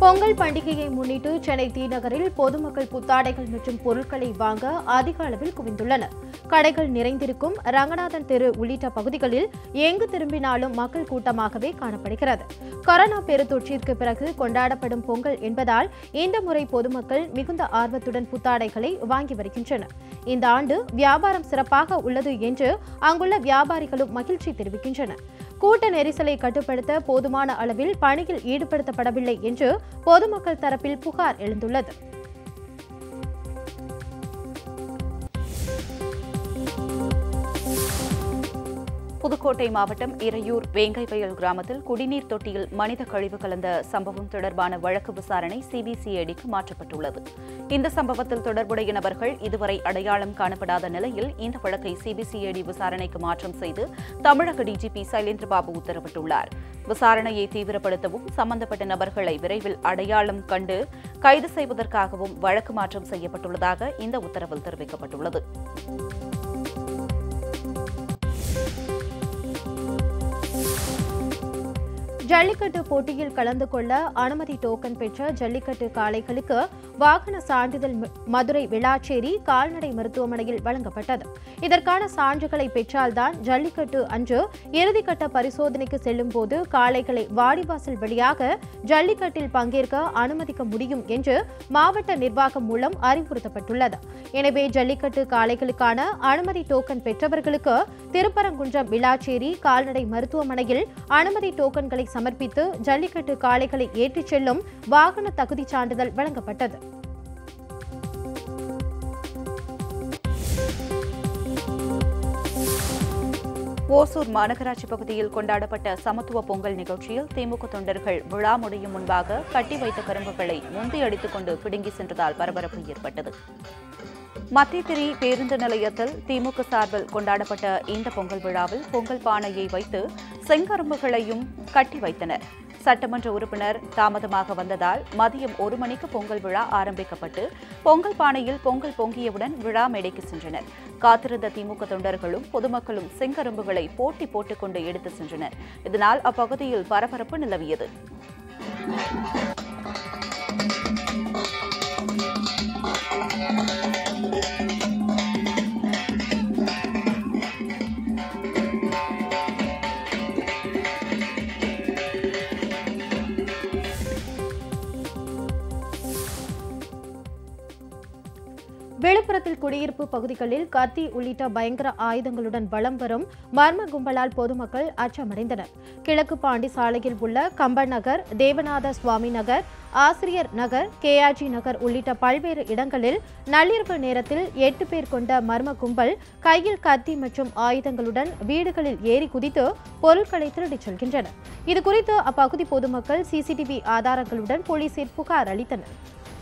பொங்கல் பண்டிகையை முன்னிட்டு சென்னை தி நகரில் பொதுமக்கள் புத்தாடைகள் மற்றும் பொருட்களை வாங்க அதிக அளவில் குவிந்துள்ளனர் கடைகள் நிறைந்திருக்கும் ரங்கநாதன் தெரு உள்ளிட்ட பகுதிகளில் எங்கு திரும்பினாலும் மக்கள் கூட்டமாகவே காணப்படுகிறது கொரோனா பெருந்தொற்றிற்கு பிறகு கொண்டாடப்படும் பொங்கல் என்பதால் இந்த முறை பொதுமக்கள் மிகுந்த ஆர்வத்துடன் புத்தாடைகளை வாங்கி வருகின்றனர் இந்த ஆண்டு வியாபாரம் சிறப்பாக உள்ளது என்று அங்குள்ள வியாபாரிகளும் மகிழ்ச்சி தெரிவிக்கின்றனர் கூட்ட நெரிசலை கட்டுப்படுத்த போதுமான அளவில் பணியில் ஈடுபடுத்தப்படவில்லை என்று பொதுமக்கள் தரப்பில் புகார் எழுந்துள்ளது புதுக்கோட்டை மாவட்டம் இரையூர் வேங்கைவயல் கிராமத்தில் குடிநீர் தொட்டியில் மனித கழிவு கலந்த சம்பவம் தொடர்பான வழக்கு விசாரணை சிபிசிஐடிக்கு மாற்றப்பட்டுள்ளது இந்த சம்பவத்தில் தொடர்புடைய நபர்கள் இதுவரை அடையாளம் காணப்படாத நிலையில் இந்த வழக்கை சிபிசிஐடி விசாரணைக்கு மாற்றம் செய்து தமிழக டிஜிபி சைலேந்திரபாபு உத்தரவிட்டுள்ளார் விசாரணையை தீவிரப்படுத்தவும் சம்பந்தப்பட்ட நபர்களை விரைவில் அடையாளம் கண்டு கைது செய்வதற்காகவும் வழக்கு மாற்றம் செய்யப்பட்டுள்ளதாக இந்த உத்தரவில் தெரிவிக்கப்பட்டுள்ளது ஜல்லிக்கட்டு போட்டியில் கலந்து கொள்ள அனுமதி டோக்கன் பெற்ற ஜல்லிக்கட்டு காளைகளுக்கு வாகன சான்றிதழ் ம- மதுரை விளாச்சேரி கால்நடை மருத்துவமனையில் வழங்கப்பட்டது இதற்கான சான்றுகளை பெற்றால்தான் ஜல்லிக்கட்டு அன்று இறுதிக்கட்ட பரிசோதனைக்கு செல்லும் போது காளைகளை வாடிவாசல் வழியாக ஜல்லிக்கட்டில் பங்கேற்க அனுமதிக்க முடியும் என்று மாவட்ட நிர்வாகம் மூலம் அறிவுறுத்தப்பட்டுள்ளது எனவே ஜல்லிக்கட்டு காளைகளுக்கான அனுமதி டோக்கன் பெற்றவர்களுக்கு திருப்பரங்குன்றம் விளாச்சேரி கால்நடை மருத்துவமனையில் அனுமதி டோக்கன்களை சமர்ப்பித்து ஜல்லிக்கட்டு காளைகளை ஏற்றிச் செல்லும் வாகன தகுதிச் சான்றிதழ் வழங்கப்பட்டது ஓசூர் மாநகராட்சி பகுதியில் கொண்டாடப்பட்ட சமத்துவ பொங்கல் நிகழ்ச்சியில் திமுக தொண்டர்கள் விழா முடியும் முன்பாக கட்டி வைத்த கரும்புகளை முந்தி அடித்துக் கொண்டு பிடுங்கி சென்றதால் பரபரப்பு ஏற்பட்டது மத்தியதிரி பேருந்து நிலையத்தில் திமுக சார்பில் கொண்டாடப்பட்ட இந்த பொங்கல் விழாவில் பொங்கல் பானையை வைத்து செங்கரும்புகளையும் கட்டி வைத்தனர் சட்டமன்ற உறுப்பினர் தாமதமாக வந்ததால் மதியம் ஒரு மணிக்கு பொங்கல் விழா ஆரம்பிக்கப்பட்டு பொங்கல் பானையில் பொங்கல் பொங்கியவுடன் விழா மேடைக்கு சென்றனர் காத்திருந்த திமுக தொண்டர்களும் பொதுமக்களும் செங்கரும்புகளை போட்டி போட்டுக்கொண்டு எடுத்து சென்றனர் இதனால் அப்பகுதியில் பரபரப்பு நிலவியது விழுப்புரத்தில் குடியிருப்பு பகுதிகளில் கத்தி உள்ளிட்ட பயங்கர ஆயுதங்களுடன் வலம் வரும் மர்ம கும்பலால் பொதுமக்கள் அச்சமடைந்தனர் கிழக்கு பாண்டி சாலையில் உள்ள கம்பன் நகர் தேவநாத சுவாமி நகர் ஆசிரியர் நகர் கேஆர்ஜி நகர் உள்ளிட்ட பல்வேறு இடங்களில் நள்ளிரவு நேரத்தில் எட்டு பேர் கொண்ட மர்ம கும்பல் கையில் கத்தி மற்றும் ஆயுதங்களுடன் வீடுகளில் ஏறி குதித்து பொருட்களை திருடிச் செல்கின்றனர் இதுகுறித்து அப்பகுதி பொதுமக்கள் சிசிடிவி ஆதாரங்களுடன் போலீசில் புகார் அளித்தனர்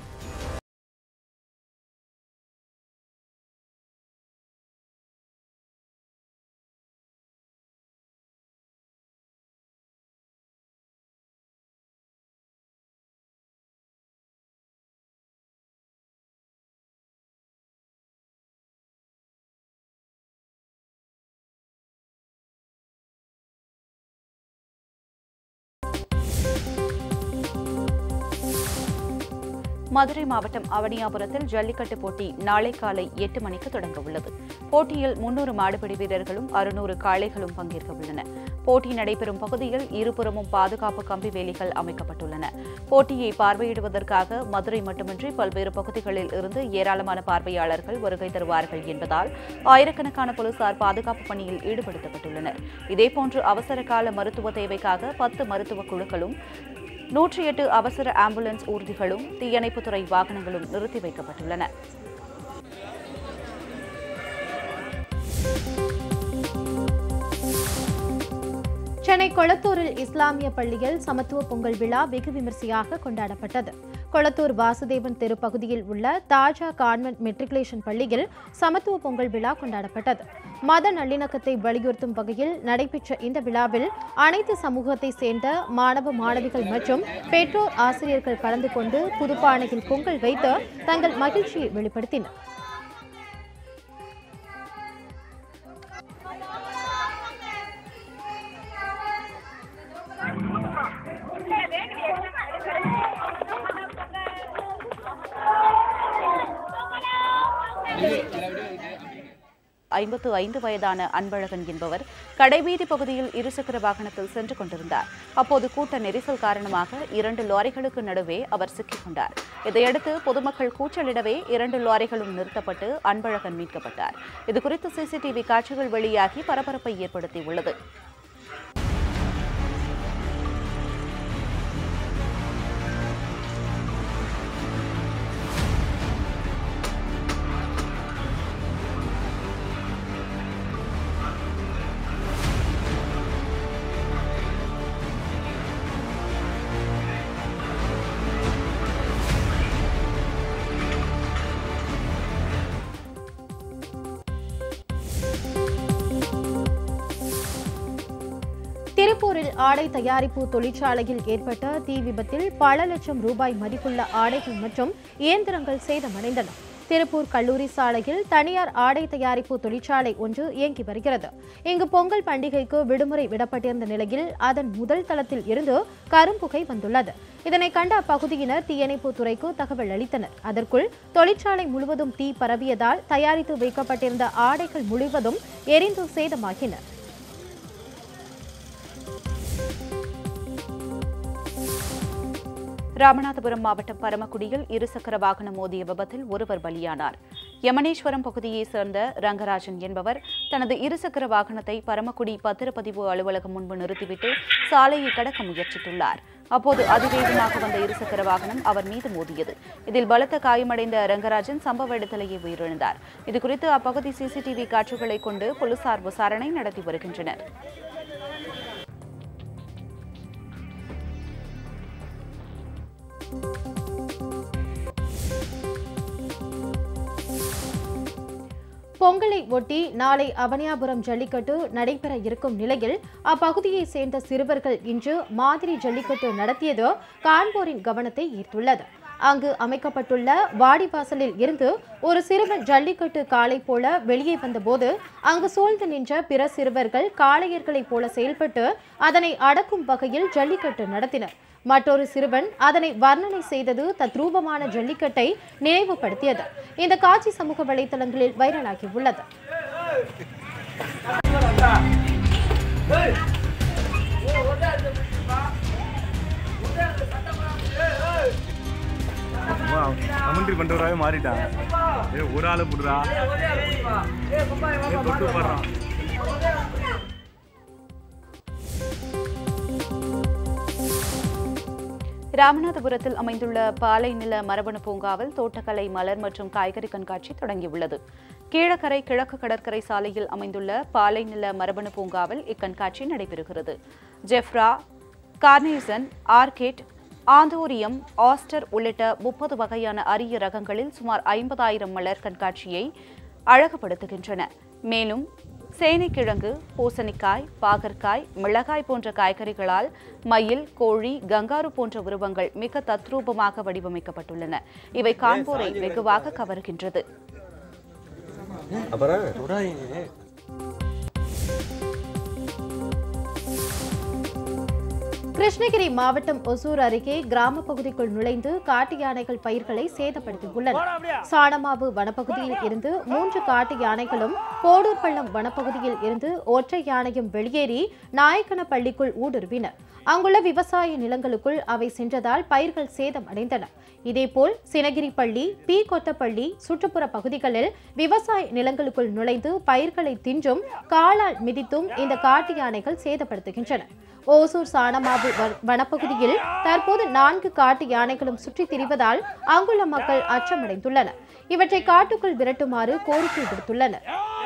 மதுரை மாவட்டம் அவனியாபுரத்தில் ஜல்லிக்கட்டு போட்டி நாளை காலை எட்டு மணிக்கு தொடங்க உள்ளது போட்டியில் முன்னூறு மாடுபிடி வீரர்களும் அறுநூறு காளைகளும் பங்கேற்க உள்ளன போட்டி நடைபெறும் பகுதியில் இருபுறமும் பாதுகாப்பு கம்பி வேலிகள் அமைக்கப்பட்டுள்ளன போட்டியை பார்வையிடுவதற்காக மதுரை மட்டுமின்றி பல்வேறு பகுதிகளில் இருந்து ஏராளமான பார்வையாளர்கள் வருகை தருவார்கள் என்பதால் ஆயிரக்கணக்கான போலீசார் பாதுகாப்பு பணியில் ஈடுபடுத்தப்பட்டுள்ளனர் இதேபோன்று அவசர கால மருத்துவ தேவைக்காக பத்து மருத்துவ குழுக்களும் நூற்றி எட்டு அவசர ஆம்புலன்ஸ் ஊர்திகளும் தீயணைப்புத்துறை வாகனங்களும் நிறுத்தி வைக்கப்பட்டுள்ளன சென்னை கொளத்தூரில் இஸ்லாமிய பள்ளியில் சமத்துவ பொங்கல் விழா வெகு விமரிசையாக கொண்டாடப்பட்டது கொளத்தூர் வாசுதேவன் தெரு பகுதியில் உள்ள தாஜா கான்வென்ட் மெட்ரிகுலேஷன் பள்ளியில் சமத்துவ பொங்கல் விழா கொண்டாடப்பட்டது மத நல்லிணக்கத்தை வலியுறுத்தும் வகையில் நடைபெற்ற இந்த விழாவில் அனைத்து சமூகத்தை சேர்ந்த மாணவ மாணவிகள் மற்றும் பெற்றோர் ஆசிரியர்கள் கலந்து கொண்டு புதுப்பானையில் பொங்கல் வைத்து தங்கள் மகிழ்ச்சியை வெளிப்படுத்தினர் ஐம்பத்து ஐந்து வயதான அன்பழகன் என்பவர் கடைவீதி பகுதியில் இருசக்கர வாகனத்தில் சென்று கொண்டிருந்தார் அப்போது கூட்ட நெரிசல் காரணமாக இரண்டு லாரிகளுக்கு நடுவே அவர் சிக்கிக் கொண்டார் இதையடுத்து பொதுமக்கள் கூச்சலிடவே இரண்டு லாரிகளும் நிறுத்தப்பட்டு அன்பழகன் மீட்கப்பட்டார் இதுகுறித்து சிசிடிவி காட்சிகள் வெளியாகி பரபரப்பை ஏற்படுத்தியுள்ளது திருப்பூரில் ஆடை தயாரிப்பு தொழிற்சாலையில் ஏற்பட்ட தீ விபத்தில் பல லட்சம் ரூபாய் மதிப்புள்ள ஆடைகள் மற்றும் இயந்திரங்கள் சேதமடைந்தன திருப்பூர் கல்லூரி சாலையில் தனியார் ஆடை தயாரிப்பு தொழிற்சாலை ஒன்று இயங்கி வருகிறது இங்கு பொங்கல் பண்டிகைக்கு விடுமுறை விடப்பட்டிருந்த நிலையில் அதன் முதல் தளத்தில் இருந்து கரும்புகை வந்துள்ளது இதனை கண்ட அப்பகுதியினர் தீயணைப்பு துறைக்கு தகவல் அளித்தனர் அதற்குள் தொழிற்சாலை முழுவதும் தீ பரவியதால் தயாரித்து வைக்கப்பட்டிருந்த ஆடைகள் முழுவதும் எரிந்து சேதமாகின ராமநாதபுரம் மாவட்டம் பரமக்குடியில் இருசக்கர வாகனம் மோதிய விபத்தில் ஒருவர் பலியானார் யமனேஸ்வரம் பகுதியைச் சேர்ந்த ரங்கராஜன் என்பவர் தனது இருசக்கர வாகனத்தை பரமக்குடி பத்திரப்பதிவு அலுவலகம் முன்பு நிறுத்திவிட்டு சாலையை கடக்க முயற்சித்துள்ளார் அப்போது அதிவேகமாக வந்த இருசக்கர வாகனம் அவர் மீது மோதியது இதில் பலத்த காயமடைந்த ரங்கராஜன் சம்பவ இடத்திலேயே உயிரிழந்தார் இதுகுறித்து அப்பகுதி சிசிடிவி காட்சிகளை கொண்டு போலீசார் விசாரணை நடத்தி வருகின்றனர் பொங்கலை ஒட்டி நாளை அவனியாபுரம் ஜல்லிக்கட்டு நடைபெற இருக்கும் நிலையில் அப்பகுதியை சேர்ந்த சிறுவர்கள் இன்று மாதிரி ஜல்லிக்கட்டு நடத்தியது காண்போரின் கவனத்தை ஈர்த்துள்ளது அங்கு அமைக்கப்பட்டுள்ள வாடிவாசலில் இருந்து ஒரு சிறுவன் ஜல்லிக்கட்டு காளை போல வெளியே வந்தபோது அங்கு சூழ்ந்து நின்ற பிற சிறுவர்கள் காளையர்களைப் போல செயல்பட்டு அதனை அடக்கும் வகையில் ஜல்லிக்கட்டு நடத்தினர் மற்றொரு சிறுவன் அதனை வர்ணனை செய்தது தத்ரூபமான ஜல்லிக்கட்டை நினைவுபடுத்தியது இந்த காட்சி சமூக வலைதளங்களில் வைரலாகி உள்ளது கமெண்ட்ரி பண்றவராவே மாறிட்டான் ஏ ஒரு ஆளு புடுறா ஏ தொட்டு பாடுறான் ராமநாதபுரத்தில் அமைந்துள்ள பாலை நில மரபணு பூங்காவில் தோட்டக்கலை மலர் மற்றும் காய்கறி கண்காட்சி தொடங்கியுள்ளது கீழக்கரை கிழக்கு கடற்கரை சாலையில் அமைந்துள்ள பாலை நில மரபணு பூங்காவில் இக்கண்காட்சி நடைபெறுகிறது gerbera carnation orchid anthurium aster உள்ளிட்ட முப்பது வகையான அரிய ரகங்களில் சுமார் ஐம்பதாயிரம் மலர் கண்காட்சியை அழகுபடுத்துகின்றன மேலும் சேனைக்கிழங்கு பூசணிக்காய் பாகற்காய் மிளகாய் போன்ற காய்கறிகளால் மயில் கோழி கங்காரு போன்ற உருவங்கள் மிக தத்ரூபமாக வடிவமைக்கப்பட்டுள்ளன இவை காண்போரை வெகுவாக கவர்கின்றது அப்புறம் கிருஷ்ணகிரி மாவட்டம் ஒசூர் அருகே கிராம பகுதிக்குள் நுழைந்து காட்டு யானைகள் பயிர்களை சேதப்படுத்தியுள்ளன சாணமாவு வனப்பகுதியில் இருந்து மூன்று காட்டு யானைகளும் போடூர் பள்ளம் வனப்பகுதியில் இருந்து ஒற்றை யானையும் வெளியேறி நாயக்கனப்பள்ளிக்குள் ஊடுருவின அங்குள்ள விவசாய நிலங்களுக்குள் அவை சென்றதால் பயிர்கள் சேதம் அடைந்தன இதேபோல் சினகிரிப்பள்ளி பி கொத்தப்பள்ளி சுற்றுப்புற பகுதிகளில் விவசாய நிலங்களுக்குள் நுழைந்து பயிர்களை தின்றும் காலால் மிதித்தும் இந்த காட்டு யானைகள் சேதப்படுத்துகின்றன ஓசூர் சாணமாவு வ- வனப்பகுதியில் தற்போது நான்கு காட்டு யானைகளும் சுற்றித் திரிவதால் அங்குள்ள மக்கள் அச்சமடைந்துள்ளனர் இவற்றை காட்டுக்குள் விரட்டுமாறு கோரிக்கை விடுத்துள்ளனர்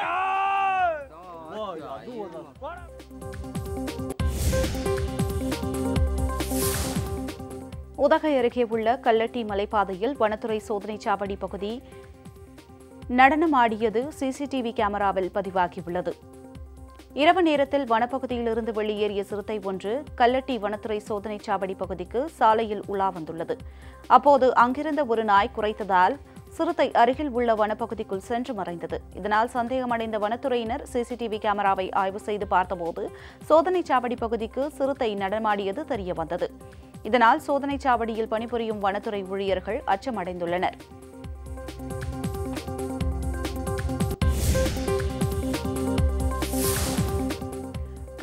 உதகை அருகே உள்ள கல்லட்டி மலைப்பாதையில் வனத்துறை சோதனைச் சாவடி பகுதி நடனமாடியது சிசிடிவி கேமராவில் பதிவாகியுள்ளது இரவு நேரத்தில் வனப்பகுதியிலிருந்து வெளியேறிய சிறுத்தை ஒன்று கல்லட்டி வனத்துறை சோதனைச் சாவடி பகுதிக்கு சாலையில் உலா வந்துள்ளது அப்போது அங்கிருந்த ஒரு நாய் குறைத்ததால் சிறுத்தை அருகில் உள்ள வனப்பகுதிக்குள் சென்று மறைந்தது இதனால் சந்தேகமடைந்த வனத்துறையினர் சிசிடிவி கேமராவை ஆய்வு செய்து பார்த்தபோது சோதனைச் சாவடி பகுதிக்கு சிறுத்தை நடமாடியது தெரியவந்தது இதனால் சோதனைச் சாவடியில் பணிபுரியும் வனத்துறை ஊழியர்கள் அச்சமடைந்துள்ளனர்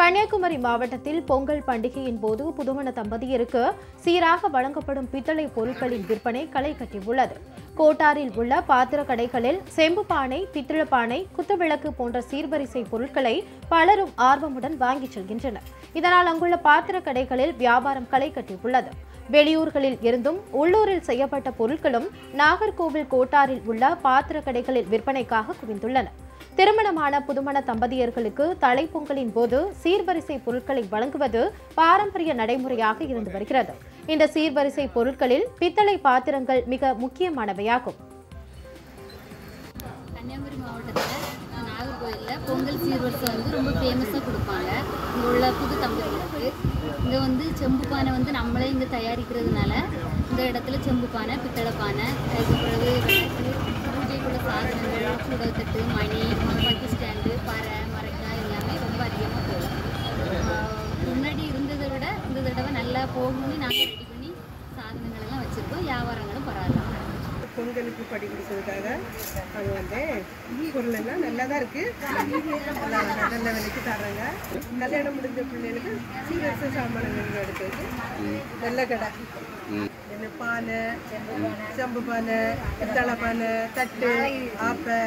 கன்னியாகுமரி மாவட்டத்தில் பொங்கல் பண்டிகையின் போது புதுமண தம்பதியருக்கு சீராக வழங்கப்படும் பித்தளை பொருட்களின் விற்பனை களை கட்டியுள்ளது கோட்டாரில் உள்ள பாத்திர கடைகளில் செம்பு பானை பித்தள பானை குத்துவிளக்கு போன்ற சீர்வரிசை பொருட்களை பலரும் ஆர்வமுடன் வாங்கிச் செல்கின்றனர் இதனால் அங்குள்ள பாத்திர கடைகளில் வியாபாரம் களை கட்டியுள்ளது வெளியூர்களில் இருந்தும் உள்ளூரில் செய்யப்பட்ட பொருட்களும் நாகர்கோவில் கோட்டாரில் உள்ள பாத்திர கடைகளில் விற்பனைக்காக குவிந்துள்ளன திருமணமான புதுமண தம்பதியர்களுக்கு தலைப்பொங்கலின் போது சீர்வரிசை பொருட்களை வழங்குவது பாரம்பரிய நடைமுறையாக இருந்து வருகிறது இந்த சீர்வரிசை பொருட்களில் பித்தளை பாத்திரங்கள் மிக முக்கியமானவையாகும் கன்னியாகுமரி மாவட்டத்தில் நாகர்கோயிலில் பொங்கல் சீர்வரிசை வந்து ரொம்ப ஃபேமஸாக கொடுப்பாங்க இங்கே உள்ள புது தம்பதிகளுக்கு இங்கே வந்து செம்பு பானை வந்து நம்மளே இங்கே தயாரிக்கிறதுனால இந்த இடத்துல செம்பு பானை பித்தளை பானை அதுக்கு பிறகு விளக்கு பூஜைக்குள்ள சாதனங்கள் சூடத்தட்டு மணி பட்டி ஸ்டாண்டு பறை மரக்காய் எல்லாமே ரொம்ப அதிகமாக போகும் ஆஹ் முன்னாடி இருந்ததை விட இந்த தடவை நல்லா போகணும்னு நாங்கள் ரெடி பண்ணி சாதனங்கள் எல்லாம் வச்சுருக்கோம் வியாபாரங்களும் பரவாயில்ல பொங்கலுக்கு படி கொடுக்கறதுக்காக அது வந்து பொருள் எல்லாம் நல்லா தான் இருக்கு நல்லா நல்ல விலைக்கு தர்றாங்க கல்யாணம் முடிஞ்ச பிள்ளைகளுக்கு சீரச சாமான்கள் எடுக்கிறது நல்ல கடை என்ன பானை செம்பு பானை பித்தளை பானை தட்டு ஆப்பை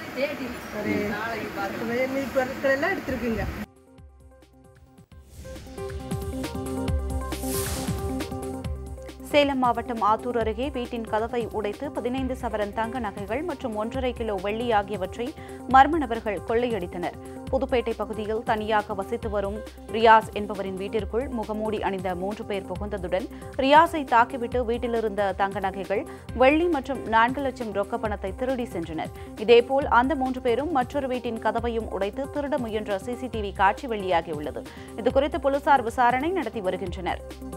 ஒரு மீன் பொருட்கள் எல்லாம் எடுத்துருக்குங்க சேலம் மாவட்டம் ஆத்தூர் அருகே வீட்டின் கதவை உடைத்து பதினைந்து சவரன் தங்க நகைகள் மற்றும் ஒன்றரை கிலோ வெள்ளி ஆகியவற்றை மர்ம நபர்கள் கொள்ளையடித்தனர் புதுப்பேட்டை பகுதியில் தனியாக வசித்து வரும் ரியாஸ் என்பவரின் வீட்டிற்குள் முகமூடி அணிந்த மூன்று பேர் புகுந்ததுடன் ரியாஸை தாக்கிவிட்டு வீட்டிலிருந்த தங்க நகைகள் வெள்ளி மற்றும் நான்கு லட்சம் ரொக்க பணத்தை திருடி சென்றனர் இதேபோல் அந்த மூன்று பேரும் மற்றொரு வீட்டின் கதவையும் உடைத்து திருட முயன்ற சிசிடிவி காட்சி வெளியாகியுள்ளது இதுகுறித்து போலீசார் விசாரணை நடத்தி வருகின்றனர்